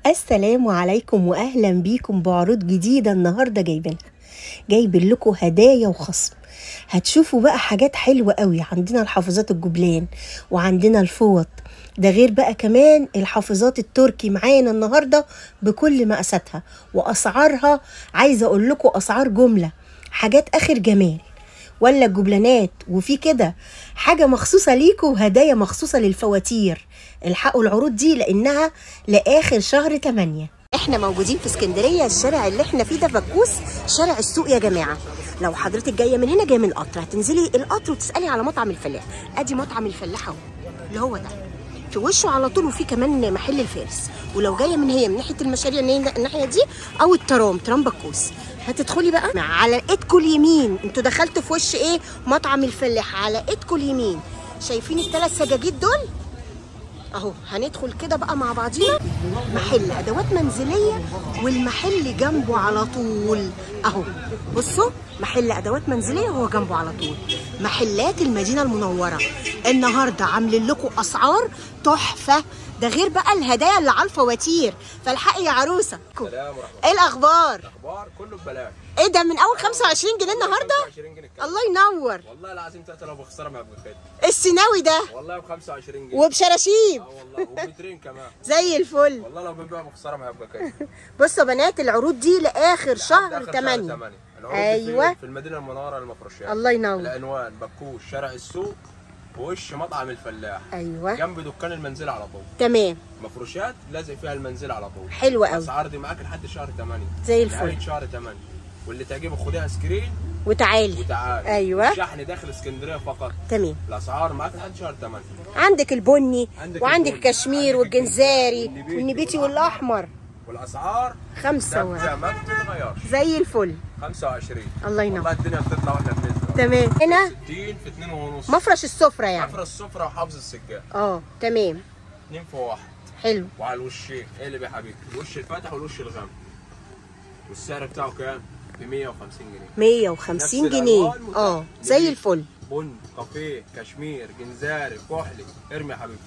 السلام عليكم واهلا بيكم بعروض جديده النهارده جايبينها جايبين لكم هدايا وخصم هتشوفوا بقى حاجات حلوه قوي عندنا الحافظات الجبلان وعندنا الفوط ده غير بقى كمان الحافظات التركي معانا النهارده بكل مقاساتها واسعارها عايزه اقول لكم اسعار جمله حاجات اخر جمال ولا الجبلانات وفي كده حاجة مخصوصة ليكوا وهدايا مخصوصة للفواتير الحقوا العروض دي لأنها لآخر شهر 8 احنا موجودين في اسكندرية الشارع اللي احنا فيه ده فكوس شارع السوق يا جماعة لو حضرتك جاية من هنا جاية من القطر هتنزلي القطر وتسألي على مطعم الفلاح ادي مطعم الفلاح اهو اللي هو ده في وشه على طول وفي كمان محل الفارس ولو جايه من هي من ناحيه المشاريع الناحيه دي او الترام ترام بكوس هتدخلي بقى على ايدكم اليمين انتوا دخلتوا في وش ايه مطعم الفلاح على ايدكم اليمين شايفين الثلاث سجاجيد دول اهو هندخل كده بقى مع بعضينا محل ادوات منزليه والمحل جنبه على طول اهو بصوا محل ادوات منزليه وهو جنبه على طول محلات المدينه المنوره النهارده عاملين لكم اسعار تحفه ده غير بقى الهدايا اللي على الفواتير فالحقي يا عروسه سلام ورحمة ايه الاخبار الاخبار كله ببلاش ايه ده من اول 25 جنيه النهارده 25 جنيه كام الله ينور والله العظيم تلاته لو بخساره ما ابقى كده السيناوي ده والله ب 25 جنيه وبشراشيب اه والله وبترين كمان زي الفل والله لو بنبيع بخساره ما ابقى كده بصوا يا بنات العروض دي لاخر شهر آخر 8 8 العروض أيوة. في- في المدينه المنوره المفروشات الله ينور. العنوان بكوش شارع السوق وش مطعم الفلاح ايوه جنب دكان المنزل على طول تمام مفروشات لازق فيها المنزل على طول حلو قوي الاسعار دي معاك لحد شهر 8 زي الفل. نهايه شهر 8 واللي تعجبه خديها سكرين وتعالي وتعالى أيوة. الشحن داخل اسكندريه فقط تمام الاسعار معاك لحد شهر 8 عندك البني عندك وعندك البني، الكشمير عندك والجنزاري النبيتي والنبيتي والأحمر. والاحمر والاسعار خمسة و... ثابته ما بتتغيرش زي الفل 25 الله ينور والله الدنيا بتطلع واحنا بننزل تمام هنا 60 في 2 ونص مفرش السفرة يعني حفر السفره وحافظ السجاد اه تمام 2 في 1 حلو وعلى الوشين ايه اللي يا حبيبي الوش الفاتح والوش الغامق والسعر بتاعه كام؟ ب 150 جنيه 150 نفس جنيه الألوان اه متاح. زي جديد. الفل بن كافيه كشمير جنزاري كحلي ارمي يا حبيبي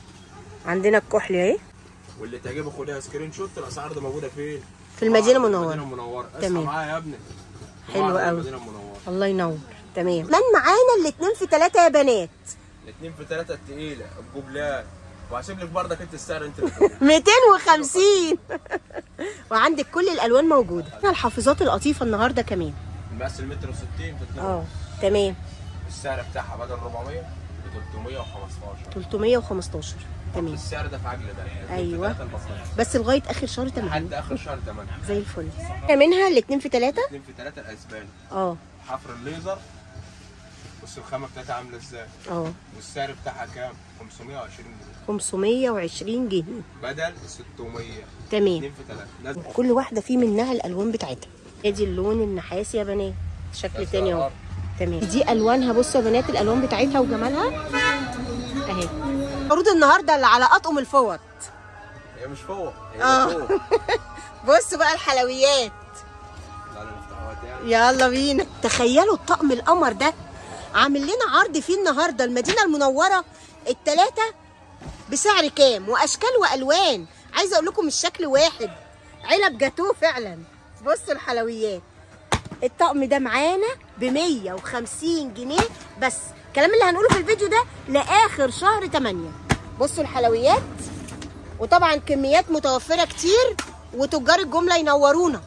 عندنا الكحل اهي واللي تعجبه خدها سكرين شوت الاسعار دي موجوده فين؟ في المدينة آه، المنورة. المدينه المنوره اسمع تمام. معايا يا ابني حلو طبعاً قوي. المدينه المنوره الله ينور تمام من معانا الاتنين في تلاتة يا بنات الاثنين في ثلاثه التقيله الجبلان وهسيب لك بردك انت السعر انت اللي تقول. 250 وعندك كل الالوان موجوده هنا الحافظات القطيفه النهارده كمان المقاس المتر و60 في 2 اه تمام السعر بتاعها بدل 400 ب 315 315 تمام السعر ده في عجل ده أيوة. ثلاثة البسيط. بس لغايه اخر شهر 8 لحد اخر شهر 8 زي الفل منها الاتنين في تلاتة 2 في 3 الاسباني اه حفر الليزر بص الخامه بتاعتها عامله ازاي اه والسعر بتاعها كام 520 جنيه 520 جنيه بدل 600 تمام 2 في 3 لازم كل واحده في منها الالوان بتاعتها ادي اللون النحاسي يا بنات شكل تاني اهو تمام دي الوانها بصوا يا بنات الالوان بتاعتها وجمالها اهي عروض النهارده اللي على اطقم الفوط هي مش فوق هي آه. فوق بصوا بقى الحلويات لا لا مفتاحات يعني يلا بينا تخيلوا الطقم القمر ده عامل لنا عرض فيه النهارده المدينه المنوره التلاته بسعر كام واشكال والوان عايزه اقول لكم الشكل واحد علب جاتوه فعلا بصوا الحلويات الطقم ده معانا ب 150 جنيه بس الكلام اللي هنقوله في الفيديو ده لاخر شهر 8 بصوا الحلويات وطبعا كميات متوفره كتير وتجار الجمله ينورونا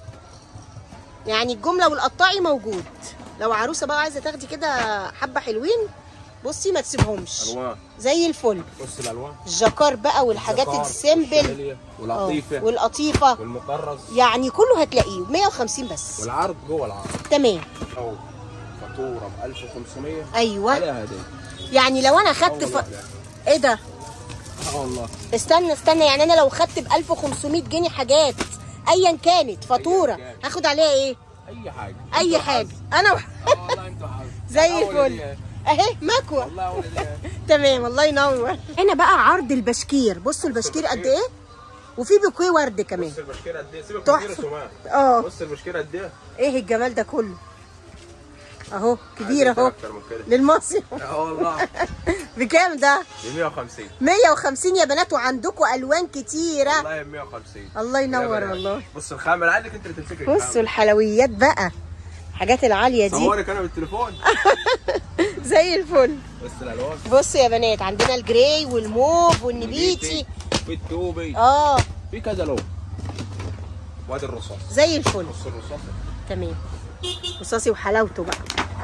يعني الجمله والقطاعي موجود لو عروسه بقى عايزه تاخدي كده حبه حلوين بصي ما تسيبهمش الوان زي الفل بص الالوان الجاكار بقى والحاجات الزقار السيمبل والشالية آه، واللطيفه والقطيفه والمطرز يعني كله هتلاقيه 150 بس والعرض جوه العرض تمام او فاتوره ب 1500 ايوه عليها هديه يعني لو انا خدت أول ف... واحدة. ايه ده اه والله استنى استنى يعني انا لو خدت ب 1500 جنيه حاجات ايا كانت فاتوره كان. هاخد عليها ايه اي حاجه اي انتوا حاجه حظ. انا اه والله انتوا حظ زي أول الفل دي. اهي مكوه والله اول دي. تمام الله ينور هنا بقى عرض البشكير بصوا البشكير قد ايه وفي بوكيه ورد كمان بص البشكيره قد ايه سيبك من تحفة. كتير سمان اه بص البشكيره قد ايه ايه الجمال ده كله اهو كبير عايز اهو اكتر من كده للمصيف اه والله بكام ده ب 150 150 يا بنات وعندكم الوان كتيره والله ب 150 الله ينور يا بلاش. والله بص الخامه انا عايزك انت اللي تمسكي بصوا الحلويات بقى الحاجات العاليه دي صورك انا بالتليفون زي الفل بص الالوان بصوا يا بنات عندنا الجراي والموف والنبيتي في التوبي اه في كذا لون وادي الرصاص زي الفل بص الرصاص تمام رصاصي وحلاوته بقى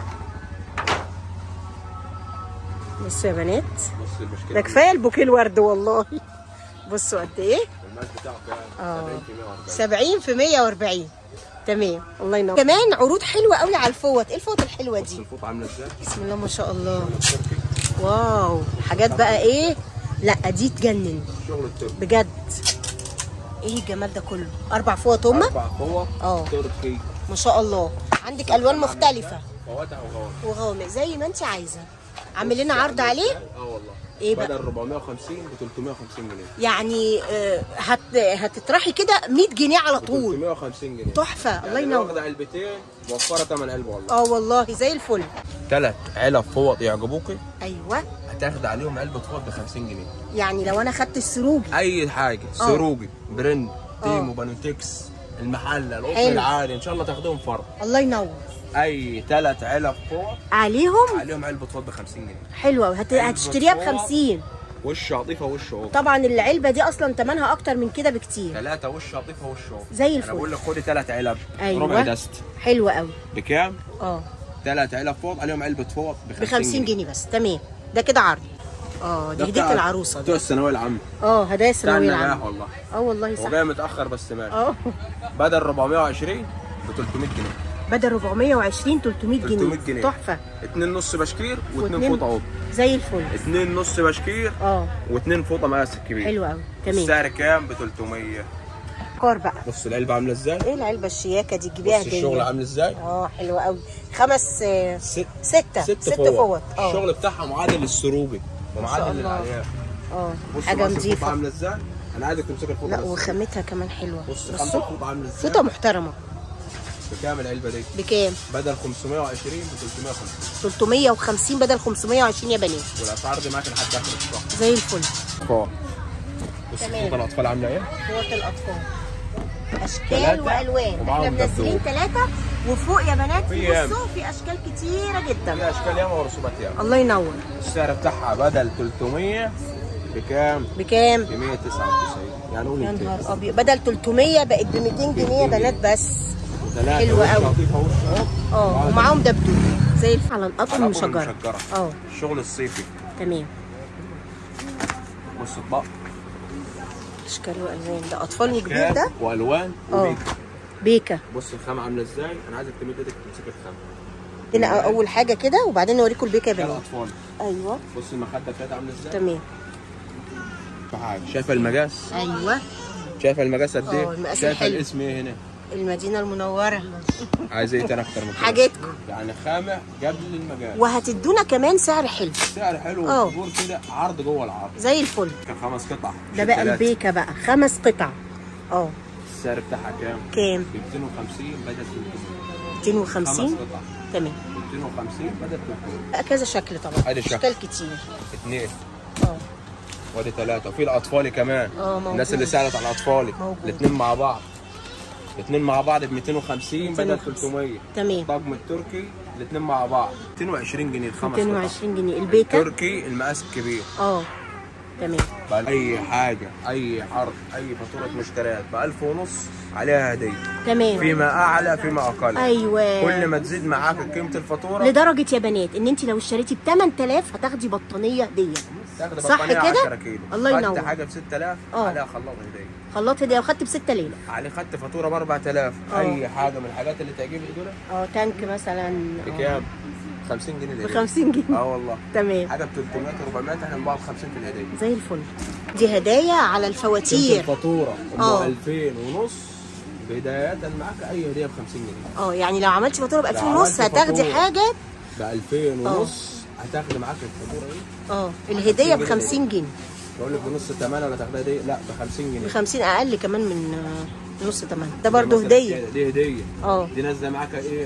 بصوا يا بنات بص المشكله ده كفايه البوكيه الورد والله بصوا قد ايه الماس بتاعه كام آه. 70 70 في 140 في 140 تمام الله ينور كمان عروض حلوه قوي على الفوط ايه الفوط الحلوه بص دي الفوط عامله ازاي بسم الله ما شاء الله التركي واو حاجات بقى ايه لا دي تجنن شغل التركي بجد ايه الجمال ده كله اربع فوط هما اربع قوه اه. تركي ما شاء الله عندك الوان مختلفه فواتح وغوامق وغوامق زي ما انت عايزه عامل لنا عرض عليه اه والله إيه بقى؟ بدل 450 ب 350 جنيه يعني آه، هت هتطرحي كده 100 جنيه على طول 350 جنيه تحفه الله يعني ينور واخده علبتين موفره ثمن علبه والله اه والله زي الفل ثلاث علب فوط يعجبوكي ايوه هتاخد عليهم علبه فوط ب 50 جنيه يعني لو انا خدت السروج اي حاجه اه. سروجي برند اه. تيمو بانوتكس المحله القطن حلو. العالي ان شاء الله تاخدهم فرق الله ينور اي ثلاث علب فوط عليهم عليهم علبه فوط ب 50 جنيه حلوه وهت... علبة هتشتريها ب فوط. 50 وش عطيفه وش عقد طبعا العلبه دي اصلا ثمنها اكتر من كده بكتير ثلاثه وش عطيفه وش عقد زي انا الفل بقول لك خدي ثلاث علب أيوة. ربع دست حلوه قوي بكام؟ اه ثلاث علب فوط عليهم علبه فوط ب ب 50 جنيه بس تمام ده كده عرض اه دي هديه العروسه بتوع دي الثانويه العامه اه هدايا بتاع الثانويه النجاح العامه والله اه والله هو صح جاي متاخر بس ماشي اه بدل 420 ب 300 جنيه بدل 420 300 جنيه 300 جنيه. تحفه اتنين نص بشكير واثنين واتنين- فوطه عقد زي الفل اتنين نص بشكير اه واثنين فوطه مقاس كبير حلو قوي تمام السعر كام ب 300 كار بقى بص العلبه عامله ازاي ايه العلبه الشياكه دي تجيبيها بص الشغل هديه عامل ازاي اه حلوه قوي خمس آه، ست ستة ست, ست فوط فوط اه الشغل بتاعها معادل للسروجي ومعادل الله. للعيال اه بص حاجه مقاس الفوطه نظيفه عامله ازاي انا عايزك تمسك الفوطه لا بس. وخامتها كمان حلوه بص بصوا خامه الفوطه عامله ازاي فوطه محترمه بكام العلبه دي بكام بدل 520 ب 350 350 بدل 520 يا بنات والاسعار دي معاك لحد اخر الشهر زي الفل فوق بص تمام. فوطه الاطفال عامله ايه فوط الاطفال اشكال تلاتة والوان احنا ومعاهم منزلين دبدوب. ثلاثه وفوق يا بنات في ياما. بصوا في اشكال كتيره جدا في اشكال ياما ورسومات ياما الله ينور السعر بتاعها بدل 300 بكام؟ بكام ب 199 يعني قول يا 200 نهار ابيض بدل 300 بقت ب 200 جنيه يا بنات بس ثلاثة حلوة وش أوي. لطيفة وش عقد. اه ومعاهم دبدوب زي الف على القطن على المشجره المشجرة. اه الشغل الصيفي تمام بص اطباق اشكال والوان ده اطفال وكبير ده والوان اه وبيك بيكا بص الخامة عاملة ازاي؟ انا عايزك تمد ايدك تمسك الخامة هنا اول حاجه كده وبعدين نوريكم البيكا يا ده بنات الاطفال ايوه بص المخدة بتاعتها عاملة ازاي؟ تمام في حاجة شايفة المقاس؟ ايوه شايفة المقاس قد اه، ايه؟ المقاس شايفة الحلو. الاسم ايه هنا؟ المدينه المنوره عايز ايه تاني اكتر من كده؟ حاجتكم يعني خامة قبل المقاس وهتدونا كمان سعر حلو سعر حلو اه. وظهور كده عرض جوه العرض زي الفل كان خمس قطع ده بقى ثلاثة. البيكا بقى خمس قطع اه السعر بتاعها كام؟ كام ب 250 بدل 300 خمس 250 قطع تمام 250 بدل 300 بقى كذا شكل طبعا ادي شكل. اشكال كتير اثنين اه وادي ثلاثة وفي الأطفال كمان اه موجود. الناس اللي سألت على الأطفال موجود. الاثنين مع بعض الاثنين مع بعض ب 250 بدل 250. 300 تمام طقم التركي الاثنين مع بعض 220 جنيه الخمس قطع 220 جنيه البيكا التركي المقاس الكبير اه تمام بقى اي حاجه اي عرض اي فاتوره مشتريات ب 1000 ونص عليها هديه تمام فيما اعلى فيما اقل ايوه كل ما تزيد معاك قيمه الفاتوره لدرجه يا بنات ان انت لو اشتريتي ب 8000 هتاخدي بطانيه هديه تاخد صح بطانية كده؟ 10 كيلو الله خدت ينور. حاجه ب 6000 اه. عليها خلاط هديه خلاط هديه وخدت ب 6 ليله عليه خدت فاتوره ب 4000 اه. اي حاجه من الحاجات اللي تعجبك دول اه تانك مثلا آه، بكام 50 جنيه ب الهديه 50 جنيه اه والله تمام حاجه ب 300 400 احنا بنباع ب 50 في الهديه زي الفل دي هدايا على قيمه الفواتير الفاتوره اه. ام 2000 ونص بدايه معاك اي هديه ب 50 جنيه اه يعني لو عملتي فاتوره ب 2000 لو ونص عملتي هتاخدي فاتورة. حاجه ب 2000 ونص هتاخدي معاك الفاتوره دي اه الهديه ب 50 50 جنيه بقول لك بنص الثمن ولا تاخدها دي لا ب 50 جنيه ب 50 اقل كمان من آه، نص تمن ده زي برضه مثلا هديه كده، دي هديه اه دي نازله معاك ايه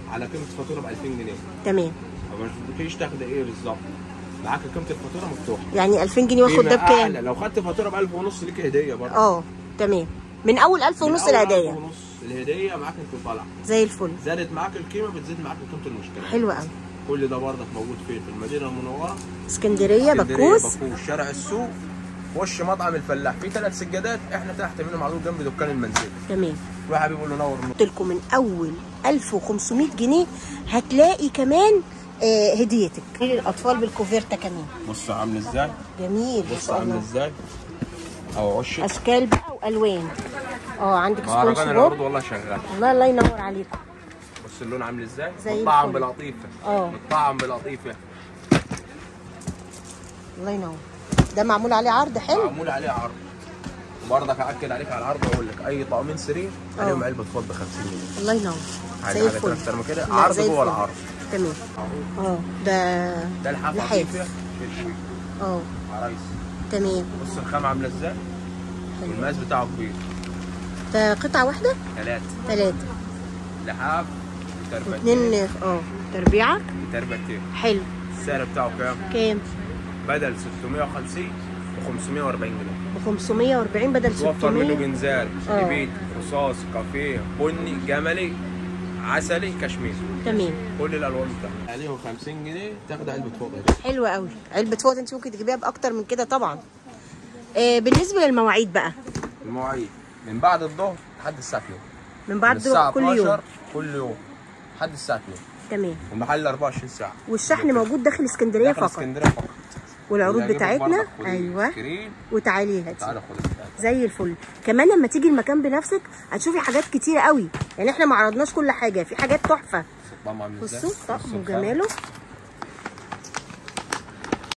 على قيمه الفاتوره ب 2000 جنيه تمام ما تجيش تاخد ايه بالظبط معاك قيمه الفاتوره مفتوحه يعني 2000 جنيه واخد قيمة ده بكام أعلى. لو خدت فاتوره ب 1000 ونص ليك هديه برضه اه تمام من اول 1000 ونص من أول 1000 الهدايا ونص الهديه معاك انت طالعه زي الفل زادت معاك القيمه بتزيد معاك قيمه المشتري حلو قوي كل ده برضك موجود فين في المدينه المنوره اسكندريه اسكندرية، بكوس بكوس شارع السوق وش مطعم الفلاح في ثلاث سجادات احنا تحت منهم على طول جنب دكان المنزل تمام واحد بيقول له نور النور. قلت لكم من اول 1500 جنيه هتلاقي كمان آه هديتك للاطفال بالكوفيرتا كمان بص عامل ازاي جميل ما بص شاء عامل الله ازاي اهو وشك اشكال بقى والوان اه عندك سبونج مهرجان العروض بوب والله شغال الله الله ينور عليكم بص اللون عامل ازاي زي مطعم الفل. بلطيفه اه. مطعم بلطيفه الله ينور ده معمول عليه عرض حلو معمول عليه عرض برضك اكد عليك على العرض واقول لك اي طقمين سرير اه. عليهم علبه فضه ب 50 جنيه الله ينور حاجه زي حاجه الفل اكتر من كده لا، عرض زي جوه الفل. العرض تمام اه ده ده الحاف لحاف. عطيفه شوي اه عرايس تمام بص الخامه عامله ازاي حلو. والمقاس بتاعه كبير ده قطعه واحده ثلاثه ثلاثه لحاف تربتين اتنين اه تربيعه تربتين حلو السعر بتاعه كام؟ كام بدل 650 ب 540 جنيه ب 540 بدل توفر منه 600 جنزال اه. نبيت رصاص كافيه بني جملي عسلي كشمير تمام كل الالوان بتاعته عليهم 50 جنيه تاخد علبه فوق يا باشا. حلوة قوي علبة فوط انت ممكن تجيبيها باكتر من كده طبعا آه بالنسبة للمواعيد بقى المواعيد من بعد الظهر لحد الساعه 2 من بعد من الساعه كل يوم 12 كل يوم لحد الساعه 2 تمام والمحل 24 ساعه والشحن موجود داخل اسكندرية داخل فقط اسكندريه فقط والعروض اللي يعجبك بتاعتنا برضك خديه. ايوه سكرين وتعالي هاتي تعالى خد البتاع. زي الفل كمان لما تيجي المكان بنفسك هتشوفي حاجات كتيرة قوي يعني احنا ما عرضناش كل حاجة في حاجات تحفة الطعم عامل ازاي بصوا طقم الخام. وجماله